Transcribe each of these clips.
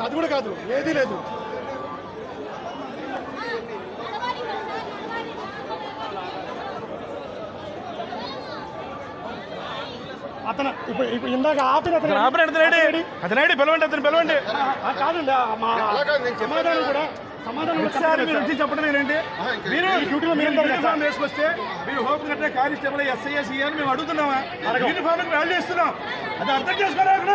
అది కూడా కాదు ఏదీ లేదు అతను ఇప్పుడు ఇప్పుడు ఇందాక ఆపిన అతను ఆపరేట్ అతనేడి అతనేడి పిలవండి అతను పిలవండి ఆ, కాదండి ఆ, మా సమాధానం కూడా సమాధానం కూడా ఒకసారి మీరు చెప్పలేదు వచ్చి చెప్పడం ఏంటంటే మీరు ఈ డ్యూటీలో మీరు మీరు ఉంటారు కదా యూనిఫామ్ వేసుకొస్తే మీరు హోమ్ కట్టే కానిస్టేబుల్ ఎస్ఐ సిఐ అని మేము అడుగుతున్నామా యూనిఫామ్ వాల్యూ ఇస్తున్నాం అది అర్థం చేసుకోరా అక్కడ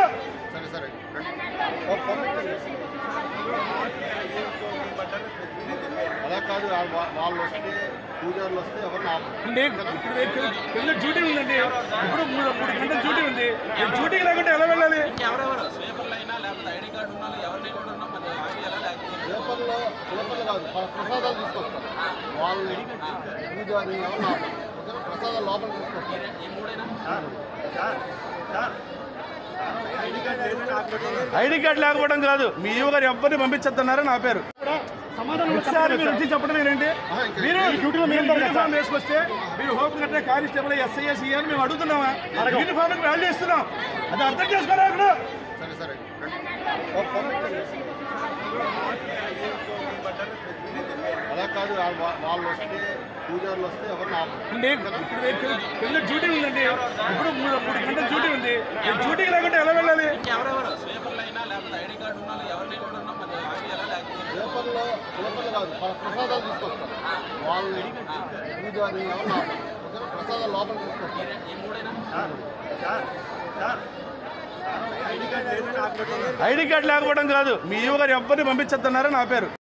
అలా కాదు వా- వాళ్ళు వస్తే పూజారులు వస్తే ఎవరిని ఆపరు. అంటే ఇప్పుడు కింద డ్యూటీ ఉందండి ఇప్పుడు మూడు మూడు గంటల డ్యూటీ ఉంది ఈ డ్యూటీ లేకుంటే ఎలా వెళ్ళాలి ఎవరెవరు స్వీపర్లు అయినా లేకపోతే ఐడి కార్డు ఉన్న వాళ్ళు ఎవరిని కూడా ఉన్నా మరి ఆగి ఎలా లేకపోతే పేపర్లో పేపర్లు కాదు ప్ర- ప్రసాదాలు తీసుకొస్తారు వాళ్ళు పూజారి ఎవరిని ఆపరు. ఓకేనా? ప్రసాదాలు లోపల తీసుకొస్తారు ఈ మూడైనా ఐడి కార్డు లేకపోవడం కాదు మీ యువ గారు ఎవరిని పంపించేస్తున్నారని నా పేరు కూడా సమాధానం కూడా ఒకసారి మీరు చెప్పలేదు వచ్చి చెప్పడం ఏంటంటే మీరు ఈ డ్యూటీలో మీరు మీరు ఉంటారు కదా యూనిఫామ్ వేసుకొస్తే మీరు హోమ్ కట్టే కానిస్టేబుల్ ఎస్ఐ సిఐ అని మేము అడుగుతున్నామా యూనిఫామ్ వాల్యూ ఇస్తున్నాం అది అర్థం చేసుకోరా అక్కడ సరే సరే ఓ పంపించండి. అలా కాదు వా- వాళ్ళు వస్తే పూజారులు వస్తే ఎవరిని ఆపరు. అంటే ఇప్పుడు కింద డ్యూటీ ఉందండి ఇప్పుడు మూడు మూడు గంటల డ్యూటీ ఉంది ఈ డ్యూటీ లేకుంటే ఎలా వెళ్ళాలి ఎవరెవరు స్వీపర్లు అయినా లేకపోతే ఐడి కార్డు ఉన్న వాళ్ళు ఎవరిని కూడా ఉన్నా మరి ఆగి ఎలా లేకపోతే పేపర్లో పేపర్లు కాదు ప్ర- ప్రసాదాలు తీసుకొస్తారు వాళ్ళు పూజారి ఎవరిని ఆపరు. ఓకేనా? ప్రసాదాలు లోపల తీసుకొస్తారు ఈ మూడైనా ఐడి కార్డు లేకపోవడం కాదు మీ యువ గారు ఎవరిని పంపించేస్తున్నారని నా పేరు